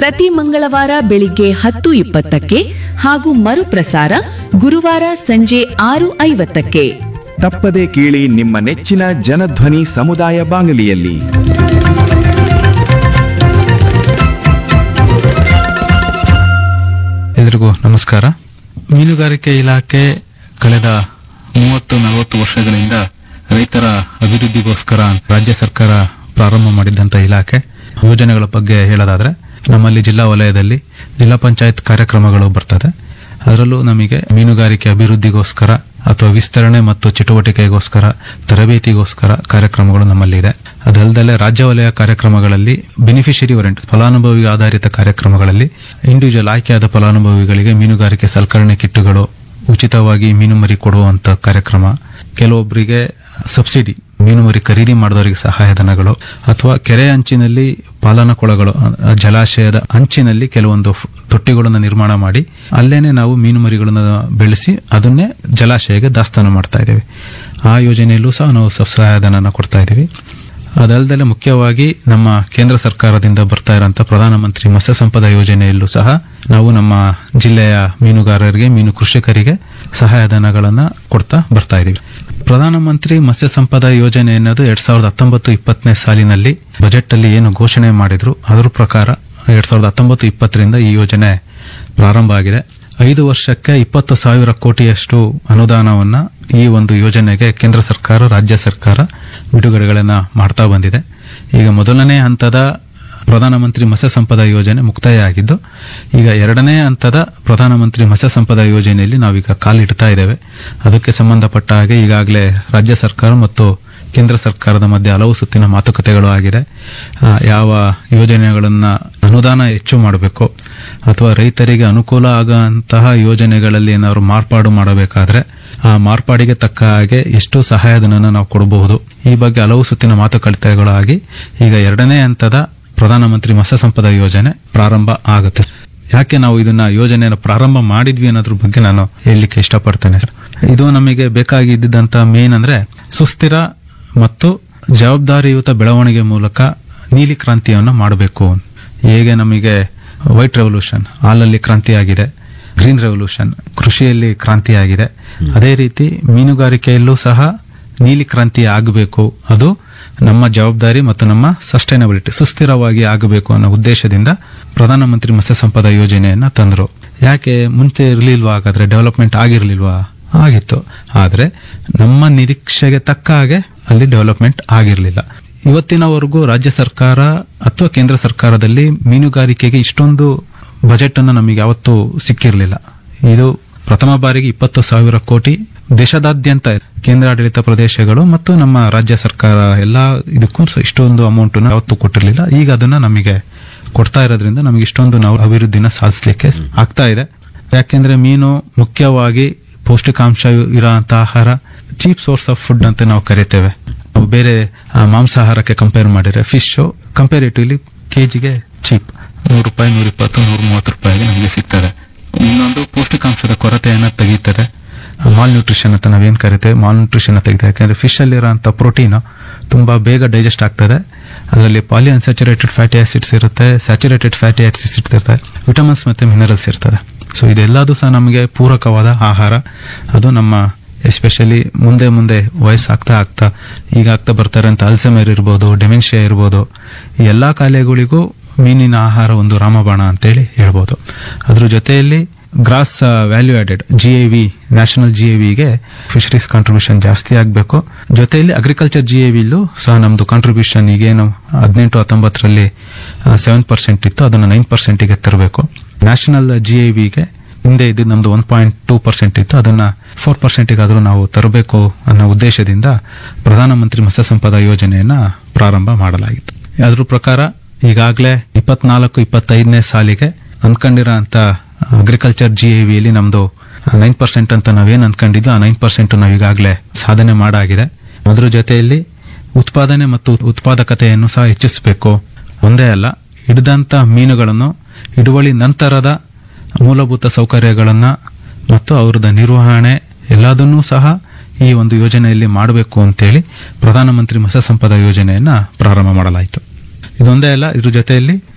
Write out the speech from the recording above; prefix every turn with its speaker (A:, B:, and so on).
A: ಪ್ರತಿ ಮಂಗಳವಾರ ಬೆಳಿಗ್ಗೆ ಹತ್ತು ಇಪ್ಪತ್ತಕ್ಕೆ ಹಾಗೂ ಮರುಪ್ರಸಾರ ಗುರುವಾರ ಸಂಜೆ ಆರು ಐವತ್ತಕ್ಕೆ
B: ತಪ್ಪದೆ ಕೇಳಿ ನಿಮ್ಮ ನೆಚ್ಚಿನ ಜನಧ್ವನಿ ಸಮುದಾಯ ಬಾನುಲಿಯಲ್ಲಿ
C: ಎಲ್ರಿಗೂ ನಮಸ್ಕಾರ ಮೀನುಗಾರಿಕೆ ಇಲಾಖೆ ಕಳೆದ ಮೂವತ್ತು ನಲವತ್ತು ವರ್ಷಗಳಿಂದ ರೈತರ ಅಭಿವೃದ್ಧಿಗೋಸ್ಕರ ರಾಜ್ಯ ಸರ್ಕಾರ ಪ್ರಾರಂಭ ಮಾಡಿದ್ದಂಥ ಇಲಾಖೆ ಯೋಜನೆಗಳ ಬಗ್ಗೆ ಹೇಳೋದಾದ್ರೆ ನಮ್ಮಲ್ಲಿ ಜಿಲ್ಲಾ ವಲಯದಲ್ಲಿ ಜಿಲ್ಲಾ ಪಂಚಾಯತ್ ಕಾರ್ಯಕ್ರಮಗಳು ಬರ್ತದೆ ಅದರಲ್ಲೂ ನಮಗೆ ಮೀನುಗಾರಿಕೆ ಅಭಿವೃದ್ಧಿಗೋಸ್ಕರ ಅಥವಾ ವಿಸ್ತರಣೆ ಮತ್ತು ಚಟುವಟಿಕೆಗೋಸ್ಕರ ತರಬೇತಿಗೋಸ್ಕರ ಕಾರ್ಯಕ್ರಮಗಳು ನಮ್ಮಲ್ಲಿದೆ ಅದಲ್ಲದೆ ರಾಜ್ಯ ವಲಯ ಕಾರ್ಯಕ್ರಮಗಳಲ್ಲಿ ಬೆನಿಫಿಷರಿ ಓರೆಂಟ್ ಫಲಾನುಭವಿ ಆಧಾರಿತ ಕಾರ್ಯಕ್ರಮಗಳಲ್ಲಿ ಇಂಡಿವಿಜುವಲ್ ಆಯ್ಕೆಯಾದ ಫಲಾನುಭವಿಗಳಿಗೆ ಮೀನುಗಾರಿಕೆ ಸಲಕರಣೆ ಕಿಟ್ಟುಗಳು ಉಚಿತವಾಗಿ ಮೀನುಮರಿ ಕೊಡುವಂತ ಕಾರ್ಯಕ್ರಮ ಕೆಲವೊಬ್ಬರಿಗೆ ಸಬ್ಸಿಡಿ ಮೀನುಮರಿ ಖರೀದಿ ಮಾಡಿದವರಿಗೆ ಸಹಾಯಧನಗಳು ಅಥವಾ ಕೆರೆ ಅಂಚಿನಲ್ಲಿ ಪಾಲನಾ ಕೊಳಗಳು ಅ, ಜಲಾಶಯದ ಅಂಚಿನಲ್ಲಿ ಕೆಲವೊಂದು ಫ್- ತೊಟ್ಟಿಗಳನ್ನು ನಿರ್ಮಾಣ ಮಾಡಿ ಅಲ್ಲೇನೆ ನಾವು ಮೀನುಮರಿಗಳನ್ನು ಬೆಳೆಸಿ ಅದನ್ನೇ ಜಲಾಶಯಕ್ಕೆ ದಾಸ್ತಾನು ಮಾಡ್ತಾ ಇದ್ದೇವೆ ಆ ಯೋಜನೆಯಲ್ಲೂ ಸಹ ನಾವು ಸ- ಸಹಾಯಧನನ ಕೊಡ್ತಾ ಇದ್ದೀವಿ ಅದಲ್ಲದೆ ಮುಖ್ಯವಾಗಿ ನಮ್ಮ ಕೇಂದ್ರ ಸರ್ಕಾರದಿಂದ ಬರ್ತಾ ಇರೋಂಥ ಪ್ರಧಾನಮಂತ್ರಿ ಮತ್ಸ್ಯ ಸಂಪದ ಯೋಜನೆಯಲ್ಲೂ ಸಹ ನಾವು ನಮ್ಮ ಜಿಲ್ಲೆಯ ಮೀನುಗಾರರಿಗೆ ಮೀನು ಕೃಷಿಕರಿಗೆ ಸಹಾಯಧನಗಳನ್ನ ಕೊಡ್ತಾ ಬರ್ತಾ ಇದ್ದೀವಿ ಪ್ರಧಾನಮಂತ್ರಿ ಮತ್ಸ್ಯ ಸಂಪದ ಯೋಜನೆ ಅನ್ನೋದು ಎರಡ್ ಸಾವಿರದ ಹತ್ತೊಂಬತ್ತು ಇಪ್ಪತ್ತನೇ ಸಾಲಿನಲ್ಲಿ ಬಜೆಟ್ ಅಲ್ಲಿ ಏನು ಘೋಷಣೆ ಮಾಡಿದ್ರು ಅದರ ಪ್ರಕಾರ ಎರಡ್ ಸಾವಿರದ ಹತ್ತೊಂಬತ್ತು ಇಪ್ಪತ್ತರಿಂದ ಈ ಯೋಜನೆ ಪ್ರಾರಂಭ ಆಗಿದೆ ಐದು ವರ್ಷಕ್ಕೆ ಇಪ್ಪತ್ತು ಸಾವಿರ ಕೋಟಿಯಷ್ಟು ಅನುದಾನವನ್ನ ಈ ಒಂದು ಯೋಜನೆಗೆ ಕೇಂದ್ರ ಸರ್ಕಾರ ರಾಜ್ಯ ಸರ್ಕಾರ ಬಿಡುಗಡೆಗಳನ್ನ ಮಾಡ್ತಾ ಬಂದಿದೆ ಈಗ ಮೊದಲನೇ ಹಂತದ ಪ್ರಧಾನಮಂತ್ರಿ ಮತ್ಸ್ಯ ಸಂಪದ ಯೋಜನೆ ಮುಕ್ತಾಯ ಆಗಿದ್ದು ಈಗ ಎರಡನೇ ಹಂತದ ಪ್ರಧಾನಮಂತ್ರಿ ಮತ್ಸ್ಯ ಸಂಪದ ಯೋಜನೆಯಲ್ಲಿ ನಾವೀಗ ಕಾಲಿಡ್ತಾ ಇದ್ದೇವೆ ಅದಕ್ಕೆ ಸಂಬಂಧಪಟ್ಟ ಹಾಗೆ ಈಗಾಗಲೇ ರಾಜ್ಯ ಸರ್ಕಾರ ಮತ್ತು ಕೇಂದ್ರ ಸರ್ಕಾರದ ಮಧ್ಯೆ ಹಲವು ಸುತ್ತಿನ ಮಾತುಕತೆಗಳು ಆಗಿದೆ ಆ, ಯಾವ ಯೋಜನೆಗಳನ್ನ ಅನುದಾನ ಹೆಚ್ಚು ಮಾಡಬೇಕು ಅಥವಾ ರೈತರಿಗೆ ಅನುಕೂಲ ಆಗುವಂತಹ ಯೋಜನೆಗಳಲ್ಲಿ ಏನಾದ್ರು ಮಾರ್ಪಾಡು ಮಾಡಬೇಕಾದ್ರೆ ಆ ಮಾರ್ಪಾಡಿಗೆ ತಕ್ಕ ಹಾಗೆ ಎಷ್ಟು ಸಹಾಯಧನನ ನಾವು ಕೊಡಬಹುದು ಈ ಬಗ್ಗೆ ಹಲವು ಸುತ್ತಿನ ಮಾತುಕತೆಗಳು ಆಗಿ ಈಗ ಎರಡನೇ ಹಂತದ ಪ್ರಧಾನಮಂತ್ರಿ ಮತ್ಸ್ಯ ಸಂಪದ ಯೋಜನೆ ಪ್ರಾರಂಭ ಆಗುತ್ತೆ ಯಾಕೆ ನಾವು ಇದನ್ನ ಯೋಜನೆಯನ್ನು ಪ್ರಾರಂಭ ಮಾಡಿದ್ವಿ ಅನ್ನೋದ್ರ ಬಗ್ಗೆ ನಾನು ಹೇಳಲಿಕ್ಕೆ ಇಷ್ಟಪಡ್ತೇನೆ ಇದು ನಮಗೆ ಬೇಕಾಗಿದ್ದಂತ ಮೇನ್ ಅಂದ್ರೆ ಸುಸ್ಥಿರ ಮತ್ತು ಜವಾಬ್ದಾರಿಯುತ ಬೆಳವಣಿಗೆ ಮೂಲಕ ನೀಲಿ ಕ್ರಾಂತಿಯನ್ನು ಮಾಡಬೇಕು ಹೇಗೆ ನಮಗೆ ವೈಟ್ ರೆವಲ್ಯೂಷನ್ ಹಾಲಲ್ಲಿ ಕ್ರಾಂತಿಯಾಗಿದೆ ಗ್ರೀನ್ ರೆವಲ್ಯೂಷನ್ ಕೃಷಿಯಲ್ಲಿ ಕ್ರಾಂತಿಯಾಗಿದೆ ಅದೇ ರೀತಿ ಮೀನುಗಾರಿಕೆಯಲ್ಲೂ ಸಹ ನೀಲಿ ಕ್ರಾಂತಿ ಆಗಬೇಕು ಅದು ನಮ್ಮ ಜವಾಬ್ದಾರಿ ಮತ್ತು ನಮ್ಮ ಸಸ್ಟೈನಬಿಲಿಟಿ ಸುಸ್ಥಿರವಾಗಿ ಆಗಬೇಕು ಅನ್ನೋ ಉದ್ದೇಶದಿಂದ ಪ್ರಧಾನಮಂತ್ರಿ ಮತ್ಸ್ಯ ಸಂಪದ ಯೋಜನೆಯನ್ನ ತಂದ್ರು ಯಾಕೆ ಮುಂಚೆ ಇರಲಿಲ್ವಾ ಹಾಗಾದ್ರೆ ಡೆವಲಪ್ಮೆಂಟ್ ಆಗಿರ್ಲಿಲ್ವಾ ಆಗಿತ್ತು ಆದ್ರೆ ನಮ್ಮ ನಿರೀಕ್ಷೆಗೆ ತಕ್ಕ ಹಾಗೆ ಅಲ್ಲಿ ಡೆವಲಪ್ಮೆಂಟ್ ಆಗಿರಲಿಲ್ಲ ಇವತ್ತಿನವರೆಗೂ ರಾಜ್ಯ ಸರ್ಕಾರ ಅಥವಾ ಕೇಂದ್ರ ಸರ್ಕಾರದಲ್ಲಿ ಮೀನುಗಾರಿಕೆಗೆ ಇಷ್ಟೊಂದು ಬಜೆಟ್ ಅನ್ನು ನಮಗೆ ಯಾವತ್ತೂ ಸಿಕ್ಕಿರಲಿಲ್ಲ ಇದು ಪ್ರಥಮ ಬಾರಿಗೆ ಇಪ್ಪತ್ತು ಸಾವಿರ ಕೋಟಿ ದೇಶದಾದ್ಯಂತ ಕೇಂದ್ರಾಡಳಿತ ಪ್ರದೇಶಗಳು ಮತ್ತು ನಮ್ಮ ರಾಜ್ಯ ಸರ್ಕಾರ ಎಲ್ಲ ಇದಕ್ಕೂ ಸ- ಇಷ್ಟೊಂದು ಅಮೌಂಟ್ ಯಾವತ್ತೂ ಕೊಟ್ಟಿರಲಿಲ್ಲ ಈಗ ಅದನ್ನ ನಮಗೆ ಕೊಡ್ತಾ ಇರೋದ್ರಿಂದ ನಮಗೆ ಇಷ್ಟೊಂದು ನಾವು ಅಭಿವೃದ್ಧಿನ ಸಾಧಿಸಲಿಕ್ಕೆ ಆಗ್ತಾ ಇದೆ ಯಾಕೆಂದ್ರೆ ಮೀನು ಮುಖ್ಯವಾಗಿ ಪೌಷ್ಟಿಕಾಂಶ ಇರೋಂಥ ಆಹಾರ ಚೀಪ್ ಸೋರ್ಸ್ ಆಫ್ ಫುಡ್ ಅಂತ ನಾವು ಕರಿತೇವೆ ನಾವು ಬೇರೆ ಆ, ಮಾಂಸಾಹಾರಕ್ಕೆ ಕಂಪೇರ್ ಮಾಡಿದ್ರೆ ಫಿಶ್ ಕಂಪೇರಿಟಿವ್ಲಿ ಕೆಜಿಗೆ ಚೀಪ್ ನೂರು ರೂಪಾಯಿ ನೂರ ಇಪ್ಪತ್ತು ನೂರ ಮೂವತ್ತು ರೂಪಾಯಿಗೆ ನಮಗೆ ಸಿಗ್ತದೆ ಇನ್ನೊಂದು ಪೌಷ್ಟಿಕಾಂಶದ ಕೊರತೆಯನ್ನ ತೆಗೀತದೆ ಮಾಲ್ ನ್ಯೂಟ್ರಿಷನ್ ಅಂತ ನಾವೇನ್ ಕರಿತೇವೆ ಮಾಲ್ ನ್ಯೂಟ್ರಿಷನ್ ತೆಗಿತೇವೆ ಯಾಕಂದ್ರೆ ಫಿಶ್ ಅಲ್ಲಿರೋಂಥ ಪ್ರೋಟೀನ್ ತುಂಬಾ ಬೇಗ ಡೈಜೆಸ್ಟ್ ಆಗ್ತದೆ ಅದರಲ್ಲಿ ಪಾಲಿ ಅನ್ಸ್ಯಾಚುರೇಟೆಡ್ ಫ್ಯಾಟಿ ಆಸಿಡ್ಸ್ ಇರುತ್ತೆ ಸ್ಯಾಚುರೇಟೆಡ್ ಫ್ಯಾಟಿ ಆಸಿಡ್ಸ್ ಇರ್ತದೆ ವಿಟಮಿನ್ಸ್ ಮತ್ತೆ ಮಿನರಲ್ಸ್ ಇರ್ತದೆ ಸೊ ಇದೆಲ್ಲದೂ ಸಹ ನಮಗೆ ಪೂರಕವಾದ ಆಹಾರ ಅದು ನಮ್ಮ ಎಸ್ಪೆಷಲಿ ಮುಂದೆ ಮುಂದೆ ವಯಸ್ಸಾಗ್ತಾ ಆಗ್ತಾ ಈಗ ಆಗ್ತಾ ಬರ್ತಾರೆ ಅಂತ ಅಲ್ಸಮರ್ ಇರ್ಬೋದು ಡೆಮೆನ್ಷಿಯಾ ಇರ್ಬೋದು ಈ ಎಲ್ಲಾ ಕಾಯಿಲೆಗಳಿಗೂ ಮೀನಿನ ಆಹಾರ ಒಂದು ರಾಮಬಾಣ ಅಂತೇಳಿ ಹೇಳ್ಬೋದು ಅದ್ರ ಜೊತೆಯಲ್ಲಿ gross value added G A V national G A ವಿಗೆ ಫಿಶರೀಸ್ ಕಾಂಟ್ರಿಬ್ಯೂಷನ್ ಜಾಸ್ತಿ ಆಗಬೇಕು ಜೊತೆಯಲ್ಲಿ ಅಗ್ರಿಕಲ್ಚರ್ ಜಿ ಎ ವಿಲೂ ಸಹ ನಮ್ದು ಕಾಂಟ್ರಿಬ್ಯೂಷನ್ ಈಗೇನು ಹದಿನೆಂಟು ಹತ್ತೊಂಬತ್ತರಲ್ಲಿ ಸೆವೆನ್ ಪರ್ಸೆಂಟ್ ಇತ್ತು ಅದನ್ನು ನೈನ್ ಪರ್ಸೆಂಟಿಗೆ ತರಬೇಕು ನ್ಯಾಷನಲ್ ಜಿ ಎ ವಿಗೆ ಹಿಂದೆ ಇದ್ದಿದ್ದು ನಮ್ದು ಒನ್ ಪಾಯಿಂಟ್ ಟೂ ಪರ್ಸೆಂಟ್ ಇತ್ತು ಅದನ್ನ ಫೋರ್ ಪರ್ಸೆಂಟಿಗೆ ಆದರೂ ನಾವು ತರಬೇಕು ಅನ್ನೋ ಉದ್ದೇಶದಿಂದ ಪ್ರಧಾನಮಂತ್ರಿ ಮತ್ಸ್ಯ ಸಂಪದ ಯೋಜನೆಯನ್ನ ಪ್ರಾರಂಭ ಮಾಡಲಾಗಿತ್ತು ಅದ್ರ ಪ್ರಕಾರ ಈಗಾಗಲೇ ಇಪ್ಪತ್ನಾಲ್ಕು ಇಪ್ಪತ್ತೈದನೇ ಸಾಲಿಗೆ ಅನ್ಕೊಂಡಿರೋ ಅಂತ ಅಗ್ರಿಕಲ್ಚರ್ ಜಿ ಎ ವಿಯಲ್ಲಿ ನಮ್ದು ನೈನ್ ಪರ್ಸೆಂಟ್ ಅಂತ ನಾವೇನ್ ಅನ್ಕೊಂಡಿದ್ದು ಆ ನೈನ್ ಪರ್ಸೆಂಟ್ ನಾವು ಈಗಾಗಲೇ ಸಾಧನೆ ಮಾಡಾಗಿದೆ ಅದ್ರ ಜೊತೆಯಲ್ಲಿ ಉತ್ಪಾದನೆ ಮತ್ತು ಉತ್ಪಾದಕತೆಯನ್ನು ಸಹ ಹೆಚ್ಚಿಸಬೇಕು ಒಂದೇ ಅಲ್ಲ ಹಿಡಿದಂತ ಮೀನುಗಳನ್ನು ಹಿಡುವಳಿ ನಂತರದ ಮೂಲಭೂತ ಸೌಕರ್ಯಗಳನ್ನ ಮತ್ತು ಅವರದ ನಿರ್ವಹಣೆ ಎಲ್ಲದನ್ನೂ ಸಹ ಈ ಒಂದು ಯೋಜನೆಯಲ್ಲಿ ಮಾಡಬೇಕು ಅಂತೇಳಿ ಪ್ರಧಾನಮಂತ್ರಿ ಮತ್ಸ್ಯ ಸಂಪದ ಯೋಜನೆಯನ್ನ ಪ್ರಾರಂಭ ಮಾಡಲಾಯಿತು ಇದೊಂದೇ ಅಲ್ಲ ಇದ್ರ ಜೊತೆಯಲ್ಲಿ